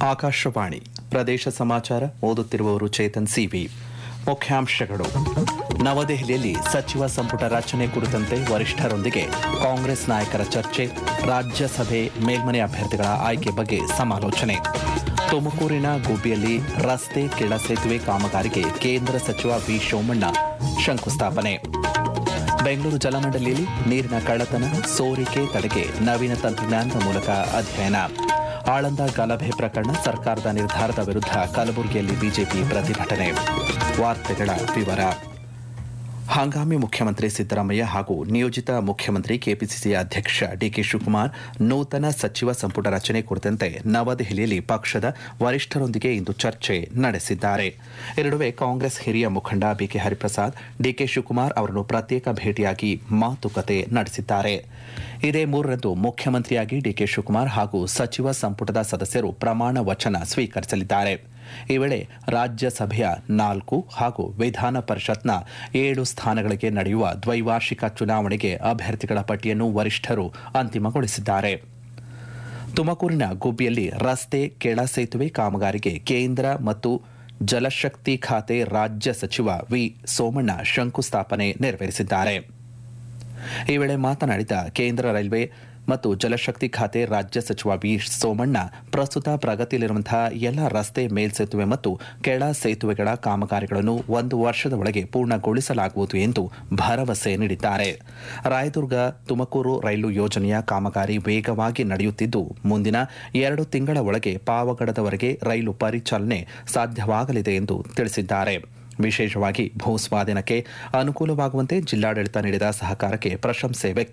ಆಕಾಶವಾಣಿ ಪ್ರದೇಶ ಸಮಾಚಾರ ಓದುತ್ತಿರುವವರು ಚೇತನ್ ಸಿವಿ ಮುಖ್ಯಾಂಶಗಳು ನವದೆಹಲಿಯಲ್ಲಿ ಸಚಿವ ಸಂಪುಟ ರಚನೆ ಕುರಿತಂತೆ ವರಿಷ್ಠರೊಂದಿಗೆ ಕಾಂಗ್ರೆಸ್ ನಾಯಕರ ಚರ್ಚೆ ರಾಜ್ಯಸಭೆ ಮೇಲ್ಮನೆ ಅಭ್ಯರ್ಥಿಗಳ ಆಯ್ಕೆ ಬಗ್ಗೆ ಸಮಾಲೋಚನೆ ತುಮಕೂರಿನ ಗುಬ್ಬಿಯಲ್ಲಿ ರಸ್ತೆ ಕೆಳ ಸೇತುವೆ ಕಾಮಗಾರಿಗೆ ಕೇಂದ್ರ ಸಚಿವ ವಿ ಸೋಮಣ್ಣ ಶಂಕುಸ್ಥಾಪನೆ ಬೆಂಗಳೂರು ಜಲಮಂಡಲಿಯಲ್ಲಿ ನೀರಿನ ಕಳ್ಳತನ ಸೋರಿಕೆ ತಡೆಗೆ ನವೀನ ತಂತ್ರಜ್ಞಾನದ ಮೂಲಕ ಅಧ್ಯಯನ ಆಳಂದ ಗಲಭೆ ಪ್ರಕರಣ ಸರ್ಕಾರದ ನಿರ್ಧಾರದ ವಿರುದ್ಧ ಕಲಬುರಗಿಯಲ್ಲಿ ಬಿಜೆಪಿ ಪ್ರತಿಭಟನೆ ವಾರ್ತೆಗಳ ವಿವರ ಹಂಗಾಮಿ ಮುಖ್ಯಮಂತ್ರಿ ಸಿದ್ದರಾಮಯ್ಯ ಹಾಗೂ ನಿಯೋಜಿತ ಮುಖ್ಯಮಂತ್ರಿ ಕೆಪಿಸಿಸಿ ಅಧ್ಯಕ್ಷ ಡಿಕೆ ಶಿವಕುಮಾರ್ ನೂತನ ಸಚಿವ ಸಂಪುಟ ರಚನೆ ಕುರಿತಂತೆ ನವದೆಹಲಿಯಲ್ಲಿ ಪಕ್ಷದ ವರಿಷ್ಠರೊಂದಿಗೆ ಇಂದು ಚರ್ಚೆ ನಡೆಸಿದ್ದಾರೆ ಈ ನಡುವೆ ಕಾಂಗ್ರೆಸ್ ಹಿರಿಯ ಮುಖಂಡ ಬಿಕೆ ಹರಿಪ್ರಸಾದ್ ಡಿಕೆ ಶಿವಕುಮಾರ್ ಅವರನ್ನು ಪ್ರತ್ಯೇಕ ಭೇಟಿಯಾಗಿ ಮಾತುಕತೆ ನಡೆಸಿದ್ದಾರೆ ಇದೇ ಮೂರರಂದು ಮುಖ್ಯಮಂತ್ರಿಯಾಗಿ ಡಿಕೆ ಶಿವಕುಮಾರ್ ಹಾಗೂ ಸಚಿವ ಸಂಪುಟದ ಸದಸ್ಯರು ಪ್ರಮಾಣ ವಚನ ಸ್ವೀಕರಿಸಲಿದ್ದಾರೆ ಈ ವೇಳೆ ರಾಜ್ಯಸಭೆಯ ನಾಲ್ಕು ಹಾಗೂ ವಿಧಾನ ಪರಿಷತ್ನ ಏಳು ಸ್ಥಾನಗಳಿಗೆ ನಡೆಯುವ ದ್ವೈವಾರ್ಷಿಕ ಚುನಾವಣೆಗೆ ಅಭ್ಯರ್ಥಿಗಳ ಪಟ್ಟಿಯನ್ನು ವರಿಷ್ಠರು ಅಂತಿಮಗೊಳಿಸಿದ್ದಾರೆ ತುಮಕೂರಿನ ಗುಬ್ಬಿಯಲ್ಲಿ ರಸ್ತೆ ಕೆಳ ಸೇತುವೆ ಕಾಮಗಾರಿಗೆ ಕೇಂದ್ರ ಮತ್ತು ಜಲಶಕ್ತಿ ಖಾತೆ ರಾಜ್ಯ ಸಚಿವ ವಿ ಸೋಮಣ್ಣ ಶಂಕುಸ್ಥಾಪನೆ ನೆರವೇರಿಸಿದ್ದಾರೆ ಈ ವೇಳೆ ಮಾತನಾಡಿದ ಕೇಂದ್ರ ರೈಲ್ವೆ ಮತ್ತು ಜಲಶಕ್ತಿ ಖಾತೆ ರಾಜ್ಯ ಸಚಿವ ವಿ ಸೋಮಣ್ಣ ಪ್ರಸ್ತುತ ಪ್ರಗತಿಯಲ್ಲಿರುವಂತಹ ಎಲ್ಲ ರಸ್ತೆ ಮೇಲ್ಸೇತುವೆ ಮತ್ತು ಕೆಳ ಸೇತುವೆಗಳ ಕಾಮಗಾರಿಗಳನ್ನು ಒಂದು ವರ್ಷದ ಒಳಗೆ ಪೂರ್ಣಗೊಳಿಸಲಾಗುವುದು ಎಂದು ಭರವಸೆ ನೀಡಿದ್ದಾರೆ ರಾಯದುರ್ಗ ತುಮಕೂರು ರೈಲು ಯೋಜನೆಯ ಕಾಮಗಾರಿ ವೇಗವಾಗಿ ನಡೆಯುತ್ತಿದ್ದು ಮುಂದಿನ ಎರಡು ತಿಂಗಳ ಒಳಗೆ ಪಾವಗಡದವರೆಗೆ ರೈಲು ಪರಿಚಾಲನೆ ಸಾಧ್ಯವಾಗಲಿದೆ ಎಂದು ತಿಳಿಸಿದ್ದಾರೆ ವಿಶೇಷವಾಗಿ ಭೂಸ್ವಾಧೀನಕ್ಕೆ ಅನುಕೂಲವಾಗುವಂತೆ ಜಿಲ್ಲಾಡಳಿತ ನೀಡಿದ ಸಹಕಾರಕ್ಕೆ ಪ್ರಶಂಸೆ ವ್ಯಕ್ತ